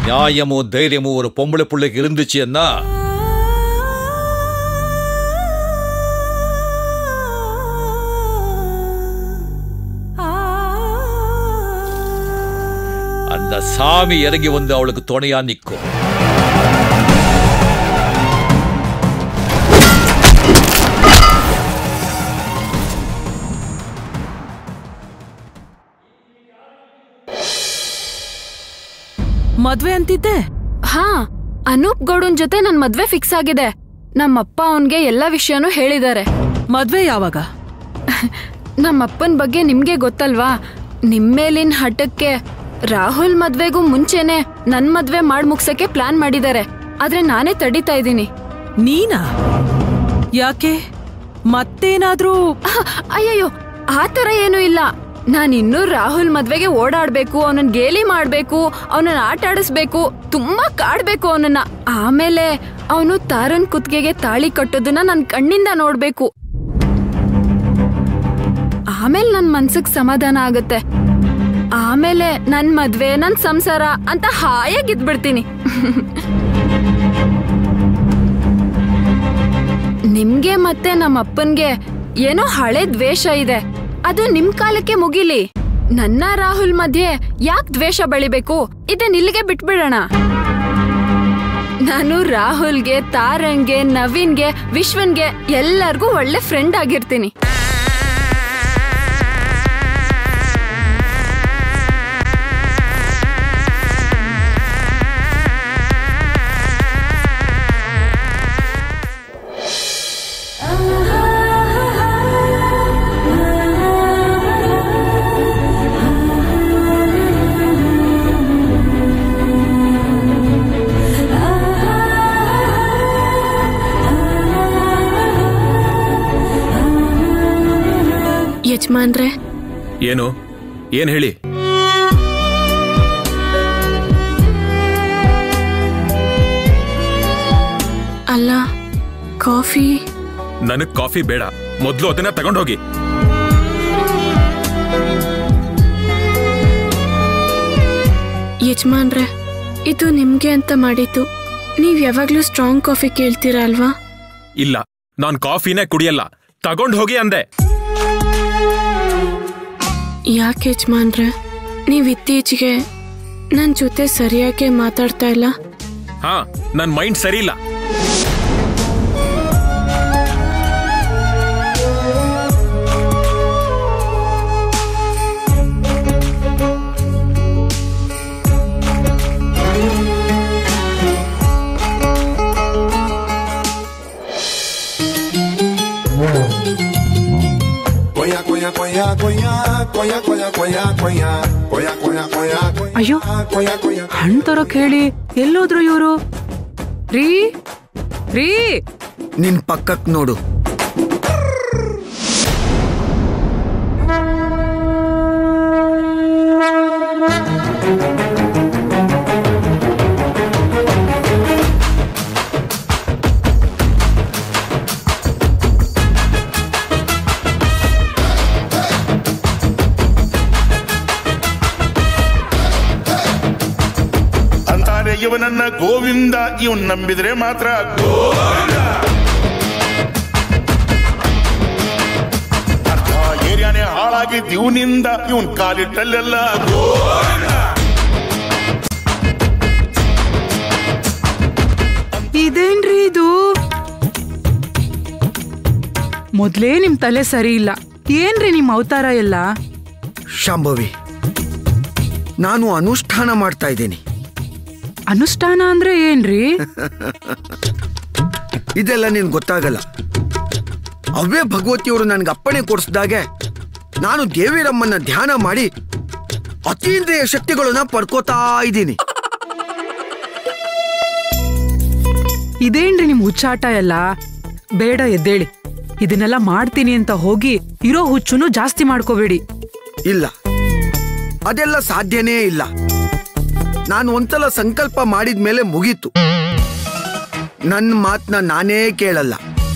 நியாயமும் தைரியமும் ஒரு பொம்பளை பிள்ளைக்கு இருந்துச்சுன்னா அந்த சாமி இறங்கி வந்து அவளுக்கு துணையா நிற்கும் ಮದ್ವೆ ಅಂತಿದ್ದೆ ಹಾ ಅನೂಪ್ ಗೌಡನ್ ಜೊತೆ ನನ್ ಮದ್ವೆ ಫಿಕ್ಸ್ ಆಗಿದೆ ನಮ್ಮಪ್ಪ ಅವನ್ಗೆ ಎಲ್ಲಾ ವಿಷಯನೂ ಹೇಳಿದ್ದಾರೆ ಮದ್ವೆ ಯಾವಾಗ ನಮ್ಮಪ್ಪನ್ ಬಗ್ಗೆ ನಿಮ್ಗೆ ಗೊತ್ತಲ್ವಾ ನಿಮ್ಮೇಲಿನ ಹಠಕ್ಕೆ ರಾಹುಲ್ ಮದ್ವೆಗೂ ಮುಂಚೆನೆ ನನ್ ಮದ್ವೆ ಮಾಡ್ ಮುಗ್ಸಕ್ಕೆ ಪ್ಲಾನ್ ಮಾಡಿದ್ದಾರೆ ಆದ್ರೆ ನಾನೇ ತಡಿತಾ ಇದ್ದೀನಿ ನೀನಾ ಯಾಕೆ ಮತ್ತೇನಾದ್ರೂ ಅಹ್, ಅಯ್ಯಯ್ಯೋ ಆತರ ಏನೂ ಇಲ್ಲ ನಾನ್ ಇನ್ನೂ ರಾಹುಲ್ ಮದ್ವೆಗೆ ಓಡಾಡ್ಬೇಕು ಅವನನ್ನ ಗೇಲಿ ಮಾಡ್ಬೇಕು ಅವನನ್ನ ಆಟ ಆಡಿಸ್ಬೇಕು ತುಂಬಾ ಕಾಡ್ಬೇಕು ಅವನನ್ನ ಆಮೇಲೆ ಅವನು ತಾರನ್ ಕುತ್ತಿಗೆಗೆ ತಾಳಿ ಕಟ್ಟೋದನ್ನ ನನ್ ಕಣ್ಣಿಂದ ನೋಡ್ಬೇಕು ಆಮೇಲೆ ನನ್ ಮನ್ಸಿಗ್ ಸಮಾಧಾನ ಆಗುತ್ತೆ ಆಮೇಲೆ ನನ್ ಮದ್ವೆ ನನ್ ಸಂಸಾರ ಅಂತ ಹಾಯಾಗಿದ್ಬಿಡ್ತೀನಿ ನಿಮ್ಗೆ ಮತ್ತೆ ನಮ್ಮ ಅಪ್ಪನ್ಗೆ ಏನೋ ಹಳೆ ದ್ವೇಷ ಇದೆ ಅದು ನಿಮ್ ಕಾಲಕ್ಕೆ ಮುಗಿಲಿ ನನ್ನ ರಾಹುಲ್ ಮಧ್ಯೆ ಯಾಕ್ ದ್ವೇಷ ಬೆಳಿಬೇಕು ಇದನ್ ಇಲ್ಲಿಗೆ ಬಿಟ್ಬಿಡೋಣ ನಾನು ರಾಹುಲ್ಗೆ ತಾರಂಗೆ ನವೀನ್ಗೆ ವಿಶ್ವನ್ಗೆ ಎಲ್ಲರಿಗೂ ಒಳ್ಳೆ ಫ್ರೆಂಡ್ ಆಗಿರ್ತೀನಿ ಯಜಮಾನ್ರೆ ಏನು ಏನ್ ಹೇಳಿ ಅಲ್ಲ ಕಾಫಿ ನನಗ್ ಕಾಫಿ ಬೇಡ ಮೊದ್ಲು ಅದನ್ನ ತಗೊಂಡೋಗಿ ಯಜಮಾನ್ರೆ ಇದು ನಿಮ್ಗೆ ಅಂತ ಮಾಡಿದ್ದು ನೀವ್ ಯಾವಾಗ್ಲೂ ಸ್ಟ್ರಾಂಗ್ ಕಾಫಿ ಕೇಳ್ತೀರಾ ಅಲ್ವಾ ಇಲ್ಲ ನಾನ್ ಕಾಫಿನೇ ಕುಡಿಯಲ್ಲ ತಗೊಂಡ್ ಹೋಗಿ ಅಂದೆ ಯಾಕೆ ಯಜಮಾನ್ರೆ ನೀವ್ ಇತ್ತೀಚೆಗೆ ನನ್ ಜೊತೆ ಸರಿಯಾಗಿ ಮಾತಾಡ್ತಾ ಇಲ್ಲ ಹಾ ನನ್ ಮೈಂಡ್ ಸರಿ ಇಲ್ಲ Koya, koya, koya, koya, koya, koya, koya, koya, koya, koya, koya, koya, ಅಯ್ಯೋ koya, koya. ಹಣ್ಣು ತರಕ್ ಹೇಳಿ ಎಲ್ಲೋದ್ರು ಇವರು ರೀ ರೀ ನಿನ್ ಪಕ್ಕಕ್ ನೋಡು ಅಂತಾರೆ ಇವನನ್ನ ಗೋವಿಂದ ಇವನ್ ನಂಬಿದ್ರೆ ಮಾತ್ರ ಗೋವಿಂದ. ಅರ್ಧ ಏರಿಯಾನೇ ಹಾಳಾಗಿದ್ದು ಇವನಿಂದ ಇವನ್ ಕಾಲಿಟ್ಟಲ್ಲೆಲ್ಲ ಗೋವಿಂದ. ಇದೇನ್ರಿ ಇದು ಮೊದ್ಲೇ ನಿಮ್ ತಲೆ ಸರಿ ಇಲ್ಲ ಏನ್ರಿ ನಿಮ್ ಅವತಾರ ಎಲ್ಲ ಶಾಂಭವಿ ನಾನು ಅನುಷ್ಠಾನ ಮಾಡ್ತಾ ಇದ್ದೀನಿ ಅನುಷ್ಠಾನ ಅಂದ್ರೆ ಏನ್ರಿ ಇದೆಲ್ಲ ನಿನ್ ಗೊತ್ತಾಗಲ್ಲ ಅವೇ ಭಗವತಿಯವರು ನನ್ಗೆ ಅಪ್ಪಣೆ ಕೊಡಿಸಿದಾಗೆ ನಾನು ದೇವಿರಮ್ಮನ್ನ ಧ್ಯಾನ ಮಾಡಿ ಅತೀಂದ್ರಿಯ ಶಕ್ತಿಗಳನ್ನ ಪಡ್ಕೋತಾ ಇದ್ದೀನಿ ಇದೇನ್ರಿ ನಿಮ್ ಹುಚ್ಚಾಟ ಎಲ್ಲ ಬೇಡ ಎದ್ದೇಳಿ ಇದನ್ನೆಲ್ಲ ಮಾಡ್ತೀನಿ ಅಂತ ಹೋಗಿ ಇರೋ ಹುಚ್ಚುನು ಜಾಸ್ತಿ ಮಾಡ್ಕೋಬೇಡಿ ಇಲ್ಲ ಅದೆಲ್ಲ ಸಾಧ್ಯನೇ ಇಲ್ಲ ನಾನು ಒಂದ್ಸಲ ಸಂಕಲ್ಪ ಮಾಡಿದ ಮೇಲೆ ಮುಗೀತು ನನ್ನ ಮಾತನ್ನ ನಾನೇ ಕೇಳಲ್ಲ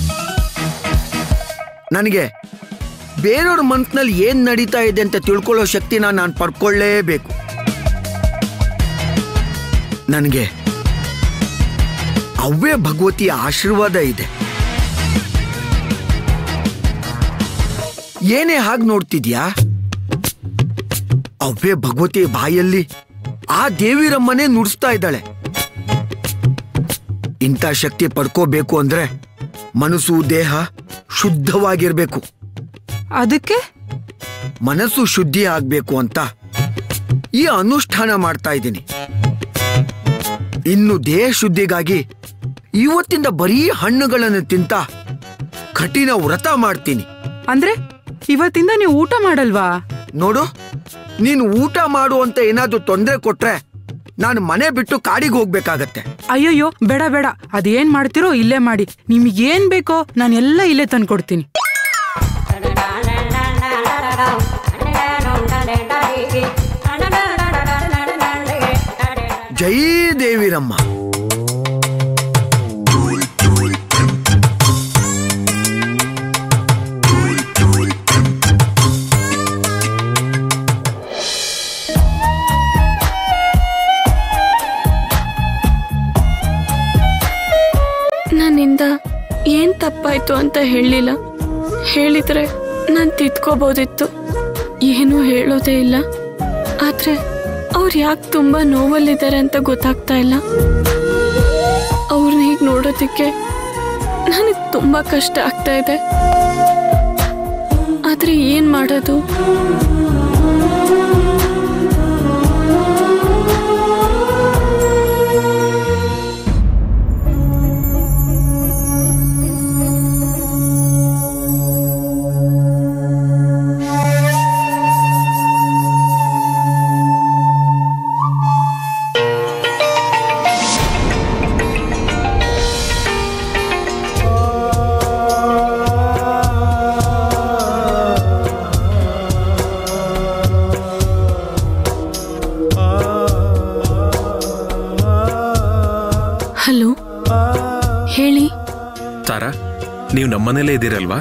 ನನಗೆ ಬೇರೆಯವ್ರ ಮನ್ಸಿನಲ್ಲಿ ಏನ್ ನಡೀತಾ ಇದೆ ಅಂತ ತಿಳ್ಕೊಳ್ಳೋ ಶಕ್ತಿನ ನಾನು ಪಡ್ಕೊಳ್ಳೇಬೇಕು ನನಗೆ ಅವ್ವೇ ಭಗವತಿಯ ಆಶೀರ್ವಾದ ಇದೆ ಏನೇ ಹಾಗೆ ನೋಡ್ತಿದ್ಯಾ ಅವ್ವೇ ಭಗವತಿ ಬಾಯಲ್ಲಿ ಆ ದೇವಿರಮ್ಮನೇ ನುಡಿಸ್ತಾ ಇದ್ದಾಳೆ ಇಂಥ ಶಕ್ತಿ ಪಡ್ಕೋಬೇಕು ಅಂದ್ರೆ ಮನಸ್ಸು ದೇಹ ಶುದ್ಧವಾಗಿರ್ಬೇಕು ಅದಕ್ಕೆ ಮನಸ್ಸು ಶುದ್ಧಿ ಆಗ್ಬೇಕು ಅಂತ ಈ ಅನುಷ್ಠಾನ ಮಾಡ್ತಾ ಇದ್ದೀನಿ ಇನ್ನು ದೇಹ ಶುದ್ಧಿಗಾಗಿ ಇವತ್ತಿಂದ ಬರೀ ಹಣ್ಣುಗಳನ್ನು ತಿಂತ ಕಠಿಣ ವ್ರತ ಮಾಡ್ತೀನಿ ಅಂದ್ರೆ ಇವತ್ತಿಂದ ನೀವು ಊಟ ಮಾಡಲ್ವಾ ನೋಡು ನೀನು ಊಟ ಮಾಡು ಅಂತ ಏನಾದ್ರೂ ತೊಂದರೆ ಕೊಟ್ರೆ ನಾನು ಮನೆ ಬಿಟ್ಟು ಕಾಡಿಗೆ ಹೋಗ್ಬೇಕಾಗತ್ತೆ ಅಯ್ಯಯ್ಯೋ ಬೇಡ ಬೇಡ ಅದೇನ್ ಮಾಡ್ತಿರೋ ಇಲ್ಲೇ ಮಾಡಿ ನಿಮಗೇನ್ ಬೇಕೋ ನಾನು ಎಲ್ಲ ಇಲ್ಲೇ ತಂದ್ಕೊಡ್ತೀನಿ ಜೈ ದೇವಿರಮ್ಮ ನನ್ನಿಂದ ಏನ್ ತಪ್ಪಾಯ್ತು ಅಂತ ಹೇಳಿಲ್ಲ ಹೇಳಿದ್ರೆ ನಾನು ತಿದ್ಕೋಬೋದಿತ್ತು ಏನೂ ಹೇಳೋದೇ ಇಲ್ಲ ಆದ್ರೆ ಅವ್ರು ಯಾಕೆ ತುಂಬಾ ನೋವಲ್ಲಿದ್ದಾರೆ ಅಂತ ಗೊತ್ತಾಗ್ತಾ ಇಲ್ಲ ಅವ್ರನ್ನ ಹೀಗೆ ನೋಡೋದಕ್ಕೆ ನನಗೆ ತುಂಬಾ ಕಷ್ಟ ಆಗ್ತಾ ಇದೆ ಆದ್ರೆ ಏನ್ ಮಾಡೋದು ಹಲೋ ಹೇಳಿ ತಾರಾ ನೀವು ನಮ್ಮನೇಲೇ ಇದ್ದೀರಲ್ವಾ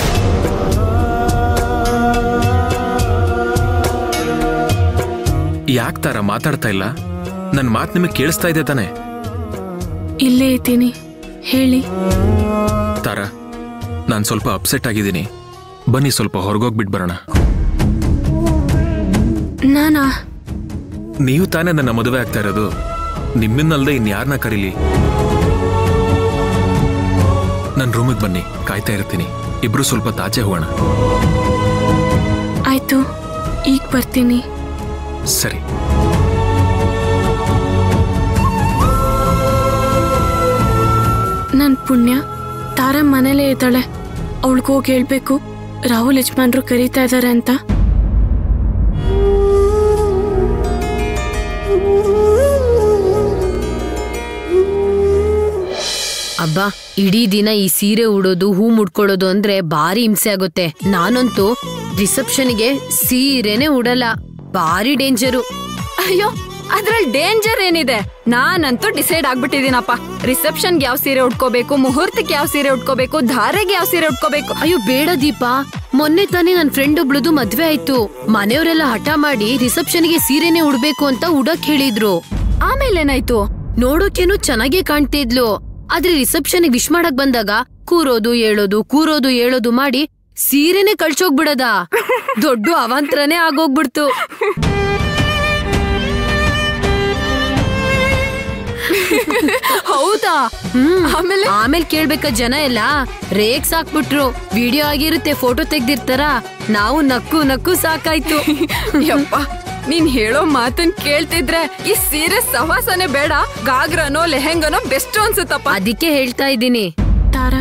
ಯಾಕೆ ತಾರ ಮಾತಾಡ್ತಾ ಇಲ್ಲ ನನ್ನ ಮಾತು ನಿಮಗೆ ಕೇಳಿಸ್ತಾ ಇದೆ ತಾನೆ ಇಲ್ಲೇ ಇದ್ದೀನಿ ಹೇಳಿ ತಾರ ನಾನು ಸ್ವಲ್ಪ ಅಪ್ಸೆಟ್ ಆಗಿದ್ದೀನಿ ಬನ್ನಿ ಸ್ವಲ್ಪ ಹೊರಗೋಗ್ಬಿಟ್ಟು ಬರೋಣ ನಾನಾ ನೀವು ತಾನೇ ನನ್ನ ಮದುವೆ ಆಗ್ತಾ ಇರೋದು ನಿಮ್ಮನ್ನಲ್ದೆ ಇನ್ಯಾರನ್ನ ಕರೀಲಿ ನನ್ನ ರೂಮಿಗೆ ಬನ್ನಿ ಕಾಯ್ತಾ ಇರ್ತೀನಿ ಇಬ್ರು ಸ್ವಲ್ಪ ತಾಚೆ ಹೋಗೋಣ ಆಯ್ತು ಈಗ ಬರ್ತೀನಿ ಸರಿ ನನ್ ಪುಣ್ಯ ತಾರ ಮನೇಲೇ ಇದ್ದಾಳೆ ಅವಳಿಗೋಗಿ ಹೇಳ್ಬೇಕು ರಾಹುಲ್ ಯಜಮಾನ್ರು ಕರೀತಾ ಇದ್ದಾರೆ ಅಂತ ಅಬ್ಬಾ ಇಡೀ ದಿನ ಈ ಸೀರೆ ಉಡೋದು ಹೂ ಮುಡ್ಕೊಳ್ಳೋದು ಅಂದ್ರೆ ಭಾರಿ ಹಿಂಸೆ ಆಗುತ್ತೆ ನಾನಂತೂ ರಿಸೆಪ್ಷನ್ಗೆ ಸೀರೆನೆ ಉಡಲ್ಲ ಭಾರಿ ಡೇಂಜರು ಅಯ್ಯೋ ಅದ್ರಲ್ಲಿ ಡೇಂಜರ್ ಏನಿದೆ ನಾನಂತೂ ಡಿಸೈಡ್ ಆಗ್ಬಿಟ್ಟಿದೀನಪ್ಪ ರಿಸೆಪ್ಷನ್ಗೆ ಯಾವ ಸೀರೆ ಉಟ್ಕೋಬೇಕು ಮುಹೂರ್ತಕ್ಕೆ ಯಾವ ಸೀರೆ ಉಟ್ಕೋಬೇಕು ಧಾರೆಗೆ ಯಾವ ಸೀರೆ ಉಟ್ಕೋಬೇಕು ಅಯ್ಯೋ ಬೇಡ ದೀಪ ಮೊನ್ನೆ ತಾನೇ ನನ್ ಫ್ರೆಂಡ್ ಒಬ್ಳದು ಮದ್ವೆ ಆಯ್ತು ಮನೆಯವರೆಲ್ಲ ಹಠ ಮಾಡಿ ರಿಸೆಪ್ಷನ್ಗೆ ಸೀರೆನೆ ಉಡ್ಬೇಕು ಅಂತ ಉಡಕ್ ಹೇಳಿದ್ರು ಆಮೇಲೇನಾಯ್ತು ನೋಡೋಕೇನು ಚೆನ್ನಾಗೇ ಕಾಣ್ತಿದ್ಲು ಆದ್ರೆ ರಿಸೆಪ್ಷನ್ ವಿಶ್ ಮಾಡಕ್ ಬಂದಾಗ ಕೂರೋದು ಏಳೋದು ಕೂರೋದು ಏಳೋದು ಮಾಡಿ ಸೀರೆನೆ ಕಳ್ಸೋಗ್ಬಿಡದ ದೊಡ್ಡ ಅವಾಂತರನೇ ಆಗೋಗ್ಬಿಡ್ತು ಹೌದಾ ಹ್ಮ್ ಆಮೇಲೆ ಆಮೇಲೆ ಕೇಳ್ಬೇಕ ಜನ ಎಲ್ಲ ರೇಕ್ಸ್ ಹಾಕ್ಬಿಟ್ರು ವಿಡಿಯೋ ಆಗಿರುತ್ತೆ ಫೋಟೋ ತೆಗ್ದಿರ್ತಾರ ನಾವು ನಕ್ಕು ನಕ್ಕು ಸಾಕಾಯ್ತು ಯಪ್ಪ ನೀನ್ ಹೇಳೋ ಮಾತನ್ ಕೇಳ್ತಿದ್ರೆ ಈ ಸೀರೆ ಸವಾಸನೆ ಬೇಡ ಗಾಗ್ರನೋ ಲೆಹೆಂಗನೋ ಬೆಸ್ಟ್ ಅನ್ಸುತ್ತಪ್ಪ ಅದಕ್ಕೆ ಹೇಳ್ತಾ ಇದ್ದೀನಿ ತಾರ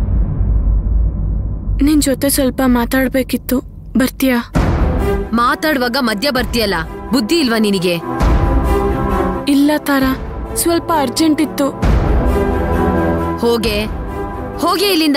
ನಿನ್ ಜೊತೆ ಸ್ವಲ್ಪ ಮಾತಾಡ್ಬೇಕಿತ್ತು ಬರ್ತೀಯಾ ಮಾತಾಡುವಾಗ ಮಧ್ಯ ಬರ್ತೀಯಲ್ಲ ಬುದ್ಧಿ ಇಲ್ವಾ ನಿನಗೆ ಇಲ್ಲ ತಾರ ಸ್ವಲ್ಪ ಅರ್ಜೆಂಟ್ ಇತ್ತು ಹೋಗೆ ಹೋಗೆ ಇಲ್ಲಿಂದ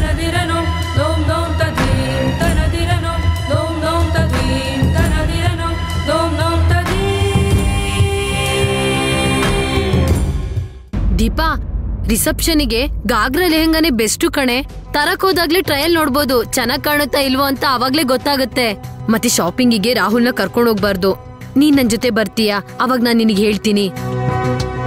ದೀಪಾ ರಿಸೆಪ್ಷನ್ಗೆ ಗಾಗ್ರ ಲೆಹಂಗಾನೆ ಬೆಸ್ಟು ಕಣೆ ತರಕ್ ಹೋದಾಗ್ಲೇ ಟ್ರಯಲ್ ನೋಡ್ಬೋದು ಚೆನ್ನಾಗ್ ಕಾಣುತ್ತಾ ಇಲ್ವೋ ಅಂತ ಅವಾಗ್ಲೇ ಗೊತ್ತಾಗುತ್ತೆ ಮತ್ತೆ ಶಾಪಿಂಗಿಗೆ ರಾಹುಲ್ನ ಕರ್ಕೊಂಡ್ ಹೋಗ್ಬಾರ್ದು ನೀನ್ ನನ್ ಜೊತೆ ಬರ್ತೀಯಾ ಅವಾಗ ನಾನ್ ನಿನಗೆ ಹೇಳ್ತೀನಿ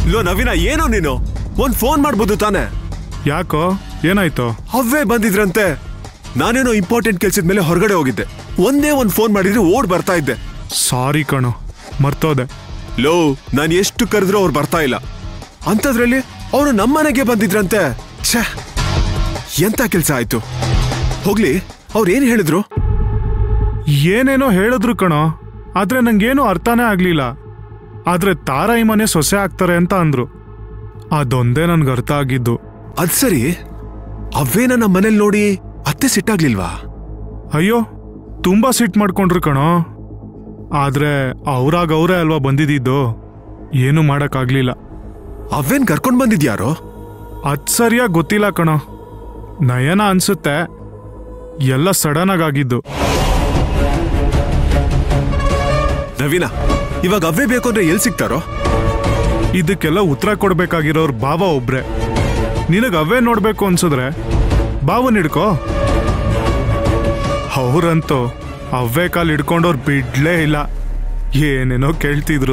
ಲೋ ನವೀನ ಏನೋ ನೀನು ಒಂದ್ ಫೋನ್ ಮಾಡ್ಬೋದು ತಾನೆ ಯಾಕೋ ಏನಾಯ್ತು ಅವೇ ಬಂದಿದ್ರಂತೆ ನಾನೇನೋ ಇಂಪಾರ್ಟೆಂಟ್ ಕೆಲ್ಸದ ಮೇಲೆ ಹೊರಗಡೆ ಹೋಗಿದ್ದೆ ಒಂದೇ ಒಂದ್ ಫೋನ್ ಮಾಡಿದ್ರೆ ಓಡ್ ಬರ್ತಾ ಇದ್ದೆ ಸಾರಿ ಕಣೋ ಮರ್ತೋದೆ ಲೋ ನಾನು ಎಷ್ಟು ಕರೆದ್ರೂ ಅವ್ರು ಬರ್ತಾ ಇಲ್ಲ ಅಂಥದ್ರಲ್ಲಿ ಅವರು ನಮ್ಮನೆಗೆ ಬಂದಿದ್ರಂತೆ ಛೇ ಎಂತ ಕೆಲ್ಸ ಆಯ್ತು ಹೋಗ್ಲಿ ಅವ್ರು ಏನ್ ಹೇಳಿದ್ರು ಏನೇನೋ ಹೇಳಿದ್ರು ಕಣೋ ಆದ್ರೆ ನಂಗೇನು ಅರ್ಥನೇ ಆಗ್ಲಿಲ್ಲ ಆದ್ರೆ ತಾರಾ ಈ ಮನೆ ಸೊಸೆ ಆಗ್ತಾರೆ ಅಂತ ಅಂದ್ರು ಅದೊಂದೇ ನನ್ಗೆ ಅರ್ಥ ಆಗಿದ್ದು ಅದ್ ಸರಿ ಅವೇನ ನಮ್ಮ ಮನೇಲಿ ನೋಡಿ ಅತ್ತೆ ಸಿಟ್ಟಾಗ್ಲಿಲ್ವಾ ಅಯ್ಯೋ ತುಂಬಾ ಸಿಟ್ ಮಾಡ್ಕೊಂಡ್ರು ಕಣೋ ಆದ್ರೆ ಅವ್ರಾಗ ಅವರೇ ಅಲ್ವಾ ಬಂದಿದ್ದು ಏನು ಮಾಡಕ್ಕಾಗ್ಲಿಲ್ಲ ಅವೇನ್ ಕರ್ಕೊಂಡ್ ಬಂದಿದ್ಯಾರೋ ಅದ್ ಸರಿಯಾಗಿ ಗೊತ್ತಿಲ್ಲ ಕಣೋ ನಯನ ಅನ್ಸುತ್ತೆ ಎಲ್ಲ ಸಡನ್ ಆಗಿ ಆಗಿದ್ದು ನವೀನ ಇವಾಗ ಅವೇ ಬೇಕು ಅಂದ್ರೆ ಎಲ್ಲಿ ಸಿಗ್ತಾರೋ ಇದಕ್ಕೆಲ್ಲ ಉತ್ತರ ಕೊಡ್ಬೇಕಾಗಿರೋರ್ ಬಾವ ಒಬ್ರೆ ನಿನಗ್ ಅವೇ ನೋಡ್ಬೇಕು ಅನ್ಸಿದ್ರೆ ಬಾವನ್ ಹಿಡ್ಕೋ ಅವ್ರಂತೂ ಅವೇ ಕಾಲ್ ಹಿಡ್ಕೊಂಡವ್ರು ಬಿಡ್ಲೇ ಇಲ್ಲ ಏನೇನೋ ಕೇಳ್ತಿದ್ರು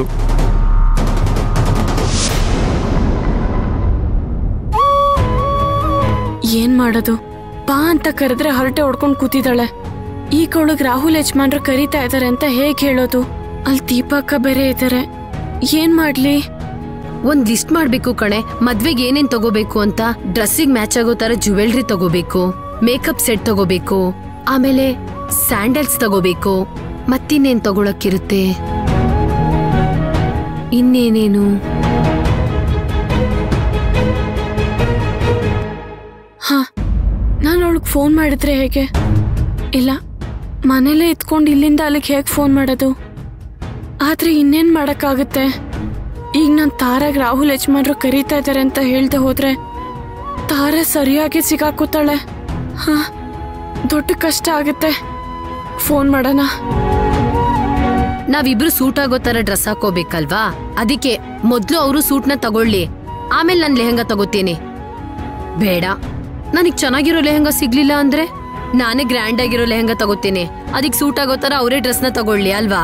ಏನ್ ಮಾಡೋದು ಬಾ ಅಂತ ಕರೆದ್ರೆ ಹರಟೆ ಹೊಡ್ಕೊಂಡ್ ಕೂತಿದ್ದಾಳೆ ಈಗ ಅವಳಿಗೆ ರಾಹುಲ್ ಯಜಮಾನ್ರು ಕರೀತಾ ಇದಾರೆ ಅಂತ ಹೇಗ್ ಹೇಳೋದು ಅಲ್ಲಿ ದೀಪಕ್ಕ ಬೇರೆ ಇದಾರೆ ಏನ್ ಮಾಡ್ಲಿ ಒಂದ್ ಲಿಸ್ಟ್ ಮಾಡ್ಬೇಕು ಕಣೆ ಮದ್ವೆಗೆ ಏನೇನ್ ತಗೋಬೇಕು ಅಂತ ಡ್ರೆಸ್ಸಿಗೆ ಮ್ಯಾಚ್ ಆಗೋ ತರ ಜುವೆಲ್ರಿ ತಗೋಬೇಕು ಮೇಕಪ್ ಸೆಟ್ ತಗೋಬೇಕು ಆಮೇಲೆ ಸ್ಯಾಂಡಲ್ಸ್ ತಗೋಬೇಕು ಮತ್ತಿನ್ನೇನ್ ತಗೊಳಕ್ಕಿರುತ್ತೆ ಇನ್ನೇನೇನು ಹಾ ನಾನು ಅವಳಿಗೆ ಫೋನ್ ಮಾಡಿದ್ರೆ ಹೇಗೆ ಇಲ್ಲ ಮನೇಲೇ ಇತ್ಕೊಂಡು ಇಲ್ಲಿಂದ ಅಲ್ಲಿಗೆ ಹೇಗೆ ಫೋನ್ ಮಾಡೋದು ಆದ್ರೆ ಇನ್ನೇನ್ ಮಾಡಕ್ಕಾಗುತ್ತೆ ಈಗ ನಾನು ತಾರಾಗ್ ರಾಹುಲ್ ಯಜಮಾನ್ರು ಕರೀತಾ ಇದ್ದಾರೆ ಅಂತ ಹೇಳ್ದೆ ಹೋದ್ರೆ ತಾರಾ ಸರಿಯಾಗಿ ಸಿಗಾಕೋತಾಳೆ ಹಾ ದೊಡ್ಡ ಕಷ್ಟ ಆಗುತ್ತೆ ಫೋನ್ ಮಾಡೋಣ ನಾವಿಬ್ರು ಸೂಟ್ ಆಗೋ ತರ ಡ್ರೆಸ್ ಹಾಕೋಬೇಕಲ್ವಾ ಅದಕ್ಕೆ ಮೊದ್ಲು ಅವರು ಸೂಟ್ನ ತಗೊಳ್ಳಿ ಆಮೇಲೆ ನಾನ್ ಲೆಹಂಗಾ ತಗೋತೀನಿ ಬೇಡ ನನಗ್ ಚೆನ್ನಾಗಿರೋ ಲೆಹಂಗಾ ಸಿಗ್ಲಿಲ್ಲ ಅಂದ್ರೆ ನಾನೇ ಗ್ರ್ಯಾಂಡ್ ಆಗಿರೋ ಲೆಹಂಗಾ ತಗೋತೀನಿ ಅದಕ್ಕೆ ಸೂಟ್ ಆಗೋ ತರ ಅವರೇ ಡ್ರೆಸ್ನ ತಗೊಳ್ಳಿ ಅಲ್ವಾ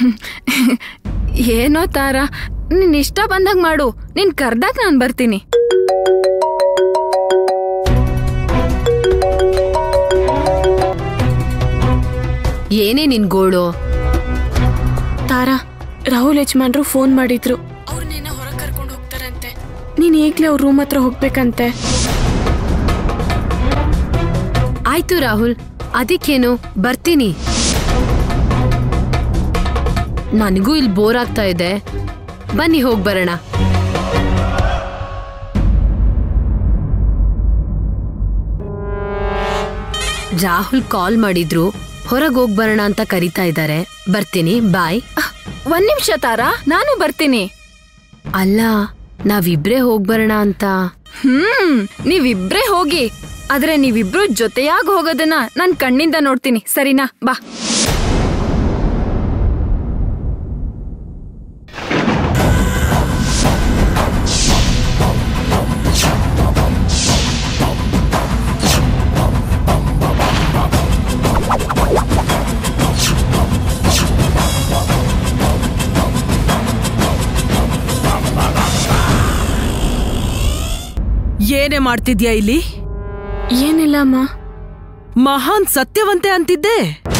ಏನೋ ತಾರ ನಿನ್ ಇಷ್ಟ ಬಂದಾಗ ಮಾಡು ನೀನ್ ಕರ್ದಾಗ ನಾನ್ ಬರ್ತೀನಿ ಏನೇ ನಿನ್ ಗೋಳು ತಾರಾ ರಾಹುಲ್ ಯಜಮಾನ್ರು ಫೋನ್ ಮಾಡಿದ್ರು ಅವ್ರನ್ನೇನ ಹೊರಗೆ ಕರ್ಕೊಂಡು ಹೋಗ್ತಾರಂತೆ ನೀನ್ ಈಗ್ಲೇ ಅವ್ರ ರೂಮ್ ಹತ್ರ ಹೋಗ್ಬೇಕಂತೆ ಆಯ್ತು ರಾಹುಲ್ ಅದಕ್ಕೇನು ಬರ್ತೀನಿ ನನಗೂ ಇಲ್ಲಿ ಬೋರ್ ಆಗ್ತಾ ಇದೆ ಬನ್ನಿ ಹೋಗ್ ಬರೋಣ ರಾಹುಲ್ ಕಾಲ್ ಮಾಡಿದ್ರು ಹೊರಗೆ ಹೋಗ್ ಬರೋಣ ಅಂತ ಕರಿತಾ ಇದ್ದಾರೆ ಬರ್ತೀನಿ ಬಾಯ್ ಒಂದ್ ನಿಮಿಷ ತಾರ ನಾನು ಬರ್ತೀನಿ ಅಲ್ಲ ನಾವಿಬ್ರೇ ಹೋಗ್ ಬರೋಣ ಅಂತ ಹ್ಮ್ ನೀವಿಬ್ರೇ ಹೋಗಿ ಆದ್ರೆ ನೀವಿಬ್ರು ಜೊತೆಯಾಗಿ ಹೋಗೋದನ್ನ ನಾನ್ ಕಣ್ಣಿಂದ ನೋಡ್ತೀನಿ ಸರಿನಾ ಬಾ ಏನೇ ಮಾಡ್ತಿದ್ಯಾ ಇಲ್ಲಿ ಏನಿಲ್ಲ ಅಮ್ಮ ಮಹಾನ್ ಸತ್ಯವಂತೆ ಅಂತಿದ್ದೆ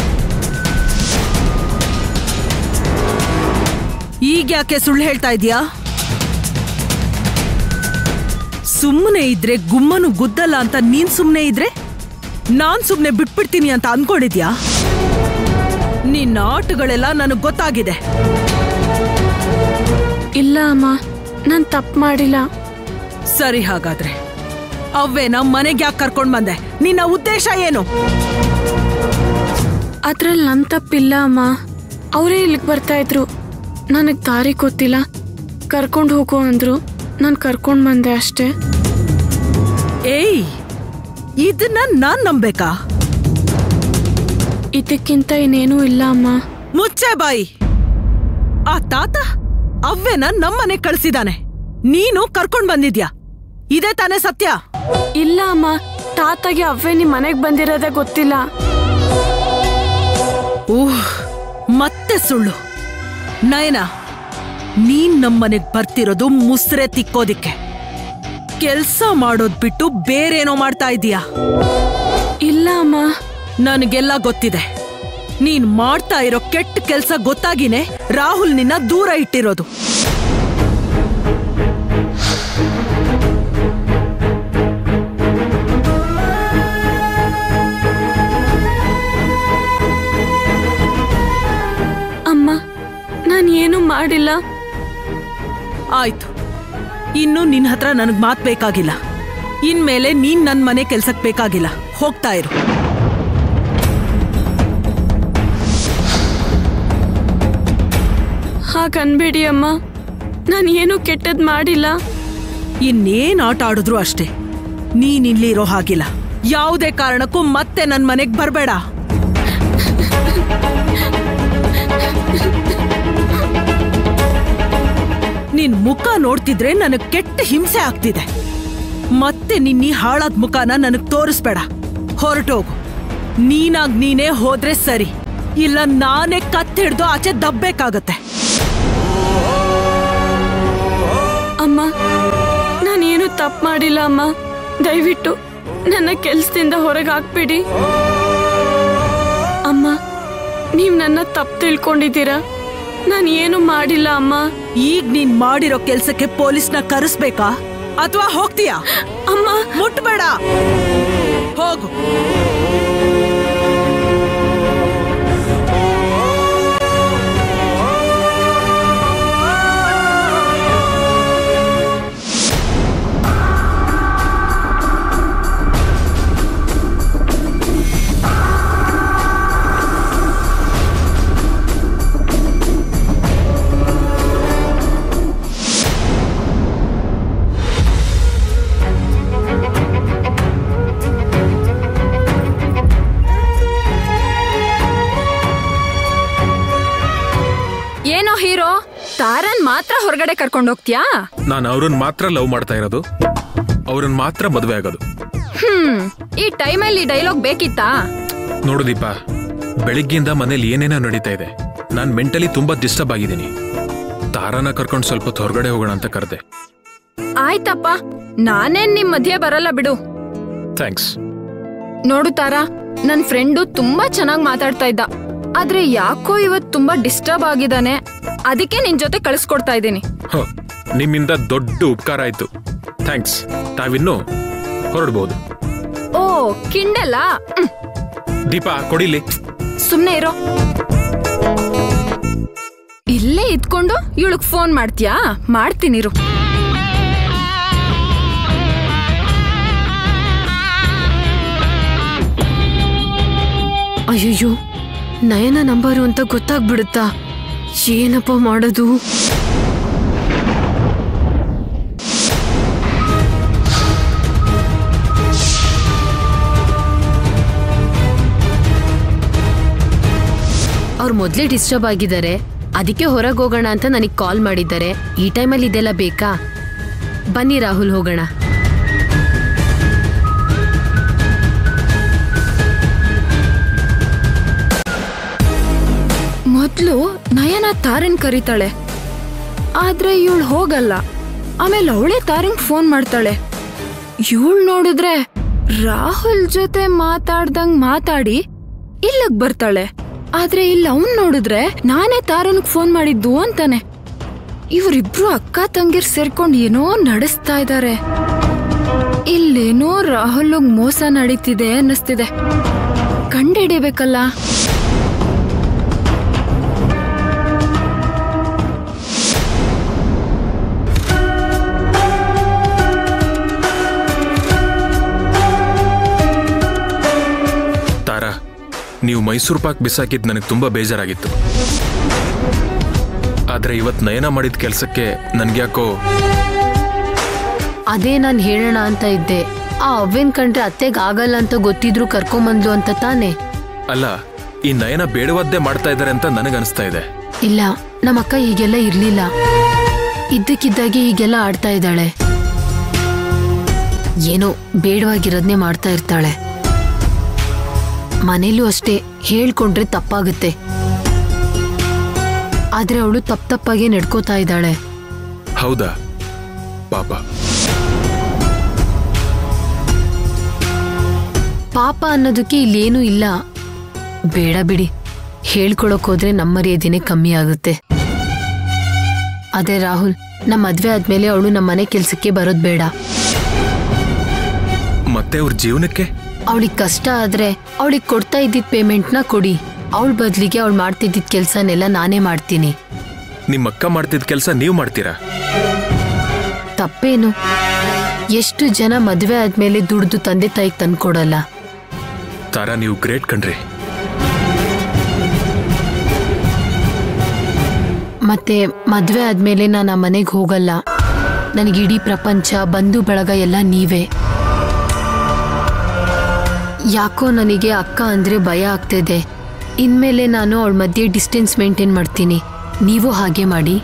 ಈಗ ಯಾಕೆ ಸುಳ್ಳು ಹೇಳ್ತಾ ಇದೀಯಾ ಸುಮ್ಮನೆ ಇದ್ರೆ ಗುಮ್ಮನು ಗುದ್ದಲ್ಲ ಅಂತ ನೀನ್ ಸುಮ್ಮನೆ ಇದ್ರೆ ನಾನ್ ಸುಮ್ಮನೆ ಬಿಟ್ಬಿಡ್ತೀನಿ ಅಂತ ಅನ್ಕೊಂಡಿದ್ಯಾ ನಿನ್ನ ಆಟಗಳೆಲ್ಲ ನನಗ್ ಗೊತ್ತಾಗಿದೆ ಇಲ್ಲ ಅಮ್ಮ ನಾನ್ ತಪ್ಪು ಮಾಡಿಲ್ಲ ಸರಿ ಹಾಗಾದ್ರೆ ಅವ್ವೇನ ಮನೆಗೆ ಯಾಕೆ ಕರ್ಕೊಂಡ್ ಬಂದೆ ನಿನ್ನ ಉದ್ದೇಶ ಏನು ಅದ್ರಲ್ಲಿ ನನ್ ತಪ್ಪಿಲ್ಲ ಅಮ್ಮ ಅವರೇ ಇಲ್ಲಿಗೆ ಬರ್ತಾ ಇದ್ರು ನನಗ್ ದಾರಿ ಗೊತ್ತಿಲ್ಲ ಕರ್ಕೊಂಡು ಹೋಗು ಅಂದ್ರು ನಾನು ಕರ್ಕೊಂಡು ಬಂದೆ ಅಷ್ಟೇ ಏಯ್ ಇದನ್ನ ನಾನ್ ನಂಬೇಕಾ ಇದಕ್ಕಿಂತ ಇನ್ನೇನೂ ಇಲ್ಲ ಅಮ್ಮ ಮುಚ್ಚೆ ಬಾಯಿ ಆ ತಾತ ಅವ್ವೆನ ನಮ್ಮನೆ ಕಳ್ಸಿದಾನೆ ನೀನು ಕರ್ಕೊಂಡ್ ಬಂದಿದ್ಯಾ ಇದೇ ತಾನೇ ಸತ್ಯ ಇಲ್ಲ ಅಮ್ಮ ತಾತಗೆ ಅವ್ವೇ ನಿಮ್ ಮನೆಗ್ ಬಂದಿರೋದೇ ಗೊತ್ತಿಲ್ಲ ಊಹ್ ಮತ್ತೆ ಸುಳ್ಳು ನಯನ ನೀನ್ ನಮ್ಮನೆಗ್ ಬರ್ತಿರೋದು ಮುಸ್ರೆ ತಿಕ್ಕೋದಿಕ್ಕೆ ಕೆಲ್ಸ ಮಾಡೋದ್ ಬಿಟ್ಟು ಬೇರೇನೋ ಮಾಡ್ತಾ ಇದೀಯಾ ಇಲ್ಲ ಅಮ್ಮ ನನಗೆಲ್ಲ ಗೊತ್ತಿದೆ ನೀನ್ ಮಾಡ್ತಾ ಇರೋ ಕೆಟ್ಟ ಕೆಲ್ಸ ಗೊತ್ತಾಗಿನೇ ರಾಹುಲ್ ನಿನ್ನ ದೂರ ಇಟ್ಟಿರೋದು ಅಮ್ಮ ನಾನು ಏನು ಮಾಡಿಲ್ಲ ಆಯ್ತು ಇನ್ನು ನಿನ್ ಹತ್ರ ನನಗ್ ಮಾತ್ ಬೇಕಾಗಿಲ್ಲ ಇನ್ಮೇಲೆ ನೀನ್ ನನ್ ಮನೆ ಕೆಲ್ಸಕ್ ಬೇಕಾಗಿಲ್ಲ ಹೋಗ್ತಾ ಇರು ಹಾಗನ್ಬೇಡಿ ಅಮ್ಮ ನಾನು ಏನು ಕೆಟ್ಟದ್ ಮಾಡಿಲ್ಲ ಇನ್ನೇನ್ ಆಟ ಆಡಿದ್ರು ಅಷ್ಟೇ ನೀನ್ ಇಲ್ಲಿ ಇರೋ ಹಾಗಿಲ್ಲ ಯಾವುದೇ ಕಾರಣಕ್ಕೂ ಮತ್ತೆ ನನ್ ಮನೆಗ್ ಬರ್ಬೇಡ ನಿನ್ ಮುಖ ನೋಡ್ತಿದ್ರೆ ನನಗ್ ಕೆಟ್ಟ ಹಿಂಸೆ ಆಗ್ತಿದೆ ಮತ್ತೆ ನಿನ್ನೀ ಹಾಳಾದ್ ಮುಖನ ನನಗ್ ತೋರಿಸ್ಬೇಡ ಹೊರಟೋಗು ನೀನಾಗ್ ನೀನೇ ಹೋದ್ರೆ ಸರಿ ಇಲ್ಲ ನಾನೇ ಕತ್ತಿಡ್ದು ಆಚೆ ದಬ್ಬೇಕಾಗತ್ತೆ ಅಮ್ಮ ನಾನೇನು ತಪ್ಪು ಮಾಡಿಲ್ಲ ಅಮ್ಮ ದಯವಿಟ್ಟು ನನ್ನ ಕೆಲ್ಸದಿಂದ ಹೊರಗೆ ಹಾಕ್ಬೇಡಿ ಅಮ್ಮ ನೀವು ನನ್ನ ತಪ್ಪು ತಿಳ್ಕೊಂಡಿದ್ದೀರಾ ನಾನು ಏನು ಮಾಡಿಲ್ಲ ಅಮ್ಮ ಈಗ ನೀನ್ ಮಾಡಿರೋ ಕೆಲ್ಸಕ್ಕೆ ಪೊಲೀಸ್ನ ಕರೆಸ್ಬೇಕಾ ಅಥವಾ ಹೋಗ್ತೀಯಾ ಅಮ್ಮ ಮುಟ್ಬೇಡ ಹೋಗು ಏನೋ ಹೀರೋ ತಾರನ್ ಮಾತ್ರ ಹೊರಗಡೆ ಕರ್ಕೊಂಡು ಹೋಗ್ತೀಯಾ ನಾನು ಅವ್ರನ್ನ ಮಾತ್ರ ಲವ್ ಮಾಡ್ತಾ ಇರೋದು ಅವ್ರನ್ನ ಮಾತ್ರ ಮದುವೆ ಆಗೋದು ಹ್ಮ್ ಈ ಟೈಮಲ್ಲಿ ಡೈಲಾಗ್ ಬೇಕಿತ್ತಾ ನೋಡು ದೀಪ ಬೆಳಿಗ್ಗೆಯಿಂದ ಮನೇಲಿ ಏನೇನೋ ನಡೀತಾ ಇದೆ ನಾನು ಮೆಂಟಲಿ ತುಂಬಾ ಡಿಸ್ಟರ್ಬ್ ಆಗಿದ್ದೀನಿ ತಾರಾನ ಕರ್ಕೊಂಡು ಸ್ವಲ್ಪ ಹೊತ್ತು ಹೊರಗಡೆ ಹೋಗೋಣ ಅಂತ ಕರೆದೆ ಆಯ್ತಪ್ಪ ನಾನೇನ್ ನಿಮ್ ಮಧ್ಯೆ ಬರಲ್ಲ ಬಿಡು ಥ್ಯಾಂಕ್ಸ್ ನೋಡು ತಾರಾ ನನ್ ಫ್ರೆಂಡು ತುಂಬಾ ಚೆನ್ನಾಗ್ ಮಾತಾಡ್ತಾ ಇದ್ದ ಆದ್ರೆ ಯಾಕೋ ಇವತ್ ತುಂಬಾ ಡಿಸ್ಟರ್ಬ್ ಆಗಿದಾನೆ ಅದಕ್ಕೆ ನಿನ್ ಜೊತೆ ಕಳಿಸ್ಕೊಡ್ತಾ ಇದ್ದೀನಿ ಹ, ನಿಮ್ಮಿಂದ ದೊಡ್ಡ ಉಪಕಾರ ಆಯ್ತು ಥ್ಯಾಂಕ್ಸ್ ತಾವಿನ್ನು ಹೊರಡ್ಬೋದು ಓ ಕಿಂಡಲ್ಲ ಹ್ಮ್, ದೀಪ ಕೊಡಿಲಿ ಸುಮ್ನೆ ಇರೋ ಇಲ್ಲೇ ಇದ್ಕೊಂಡು ಇವಳಗ್ ಫೋನ್ ಮಾಡ್ತೀಯಾ ಮಾಡ್ತೀನಿರು ಅಯ್ಯಯ್ಯೋ ನಯನ ನಂಬರು ಅಂತ ಗೊತ್ತಾಗ್ಬಿಡುತ್ತಾ ಏನಪ್ಪ ಮಾಡೋದು ಅವ್ರು ಮೊದ್ಲೇ ಡಿಸ್ಟರ್ಬ್ ಆಗಿದ್ದಾರೆ ಅದಕ್ಕೆ ಹೊರಗೆ ಹೋಗೋಣ ಅಂತ ನನಗೆ ಕಾಲ್ ಮಾಡಿದ್ದಾರೆ ಈ ಟೈಮಲ್ಲಿ ಇದೆಲ್ಲ ಬೇಕಾ ಬನ್ನಿ ರಾಹುಲ್ ಹೋಗೋಣ ಮೊದ್ಲು ನಯನ ತಾರನ್ ಕರೀತಾಳೆ ಆದ್ರೆ ಇವಳು ಹೋಗಲ್ಲ ಆಮೇಲೆ ಅವಳೇ ತಾರಂಗ್ ಫೋನ್ ಮಾಡ್ತಾಳೆ ಇವಳು ನೋಡಿದ್ರೆ ರಾಹುಲ್ ಜೊತೆ ಮಾತಾಡ್ದಂಗ್ ಮಾತಾಡಿ ಇಲ್ಲಗ್ ಬರ್ತಾಳೆ ಆದ್ರೆ ಇಲ್ಲಿ ಅವನ್ ನೋಡಿದ್ರೆ ನಾನೇ ತಾರನ್ಗ್ ಫೋನ್ ಮಾಡಿದ್ದು ಅಂತಾನೆ ಇವರಿಬ್ರು ಅಕ್ಕ ತಂಗಿರ್ ಸೇರ್ಕೊಂಡ್ ಏನೋ ನಡೆಸ್ತಾ ಇದ್ದಾರೆ ಇಲ್ಲೇನೋ ರಾಹುಲ್ಗ್ ಮೋಸ ನಡೀತಿದೆ ಅನ್ನಿಸ್ತಿದೆ ಕಂಡಿಡಿಬೇಕಲ್ಲ ತಾರಾ ನೀವು ಮೈಸೂರು ಪಾಕ್ ಬಿಸಾಕಿದ್ ನನಗೆ ತುಂಬಾ ಬೇಜಾರಾಗಿತ್ತು ಆದ್ರೆ ಇವತ್ ನಯನ ಮಾಡಿದ ಕೆಲಸಕ್ಕೆ ನನ್ಗ್ಯಾಕೋ ಅದೇ ನಾನು ಹೇಳೋಣ ಅಂತ ಇದ್ದೆ ಆ ಅವ್ವೇನ್ ಕಂಡ್ರೆ ಅತ್ತೆಗ್ ಆಗಲ್ಲ ಅಂತ ಗೊತ್ತಿದ್ರು ಕರ್ಕೊಂಬಂದ್ಲು ಅಂತ ತಾನೆ ಅಲ್ಲ ಈ ನಯನ ಬೇಡವಾದ್ದೇ ಮಾಡ್ತಾ ಇದ್ದಾರೆ ಅಂತ ನನಗನ್ಸ್ತಾ ಇದೆ ಇಲ್ಲ ನಮ್ಮ ಅಕ್ಕ ಹೀಗೆಲ್ಲ ಇರ್ಲಿಲ್ಲ ಇದ್ದಕ್ಕಿದ್ದಾಗೆ ಹೀಗೆಲ್ಲ ಆಡ್ತಾ ಇದ್ದಾಳೆ ಏನೋ ಬೇಡವಾಗಿರೋದ್ನೇ ಮಾಡ್ತಾ ಇರ್ತಾಳೆ ಮನೇಲೂ ಅಷ್ಟೇ ಹೇಳ್ಕೊಂಡ್ರೆ ತಪ್ಪಾಗುತ್ತೆ ಆದ್ರೆ ಅವಳು ತಪ್ಪ ತಪ್ಪಾಗೆ ನಡ್ಕೋತಾ ಇದ್ದಾಳೆ ಹೌದಾ ಪಾಪ ಪಾಪ ಅನ್ನೋದಕ್ಕೆ ಇಲ್ಲೇನೂ ಇಲ್ಲ ಬೇಡ ಬಿಡಿ ಹೇಳ್ಕೊಳಕ್ ಹೋದ್ರೆ ನಮ್ಮ ಮರ್ಯಾದೆನೇ ಕಮ್ಮಿ ಆಗುತ್ತೆ ಅದೇ ರಾಹುಲ್ ನಮ್ಮ ಮದ್ವೆ ಆದ್ಮೇಲೆ ಅವಳು ನಮ್ಮ ಮನೆ ಕೆಲ್ಸಕ್ಕೆ ಬರೋದ್ ಬೇಡ ಮತ್ತೆ ಅವ್ರ ಜೀವನಕ್ಕೆ ಅವಳಿಗೆ ಕಷ್ಟ ಆದ್ರೆ ಅವಳಿಗೆ ಕೊಡ್ತಾ ಇದ್ದಿದ್ ಪೇಮೆಂಟ್ನ ಕೊಡಿ ಅವಳ ಬದ್ಲಿಗೆ ಅವಳು ಮಾಡ್ತಿದ್ದಿದ್ ಕೆಲ್ಸನೆಲ್ಲ ನಾನೇ ಮಾಡ್ತೀನಿ ನಿಮ್ಮ ಅಕ್ಕ ಮಾಡ್ತಿದ್ದ ಕೆಲಸ ನೀವು ಮಾಡ್ತೀರಾ ತಪ್ಪೇನು ಎಷ್ಟು ಜನ ಮದ್ವೆ ಆದ್ಮೇಲೆ ದುಡ್ದು ತಂದೆ ತಾಯಿಗೆ ತಂದ್ಕೊಡಲ್ಲ ತಾರಾ ನೀವು ಗ್ರೇಟ್ ಕಣ್ರಿ ಮತ್ತೆ ಮದ್ವೆ ಆದ್ಮೇಲೆ ನಾನು ಆ ಮನೆಗೆ ಹೋಗಲ್ಲ ನನಗೆ ಇಡೀ ಪ್ರಪಂಚ ಬಂಧು ಬಳಗ ಎಲ್ಲ ನೀವೇ ಯಾಕೋ ನನಗೆ ಅಕ್ಕ ಅಂದ್ರೆ ಭಯ ಆಗ್ತಿದೆ ಇನ್ಮೇಲೆ ನಾನು ಅವಳ ಮಧ್ಯೆ ಡಿಸ್ಟೆನ್ಸ್ ಮೇಂಟೈನ್ ಮಾಡ್ತೀನಿ ನೀವು ಹಾಗೆ ಮಾಡಿ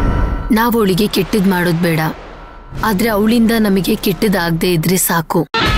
ನಾವು ಅವಳಿಗೆ ಕೆಟ್ಟದ್ ಮಾಡೋದು ಬೇಡ ಆದ್ರೆ ಅವಳಿಂದ ನಮಗೆ ಕೆಟ್ಟದಾಗದೆ ಇದ್ರೆ ಸಾಕು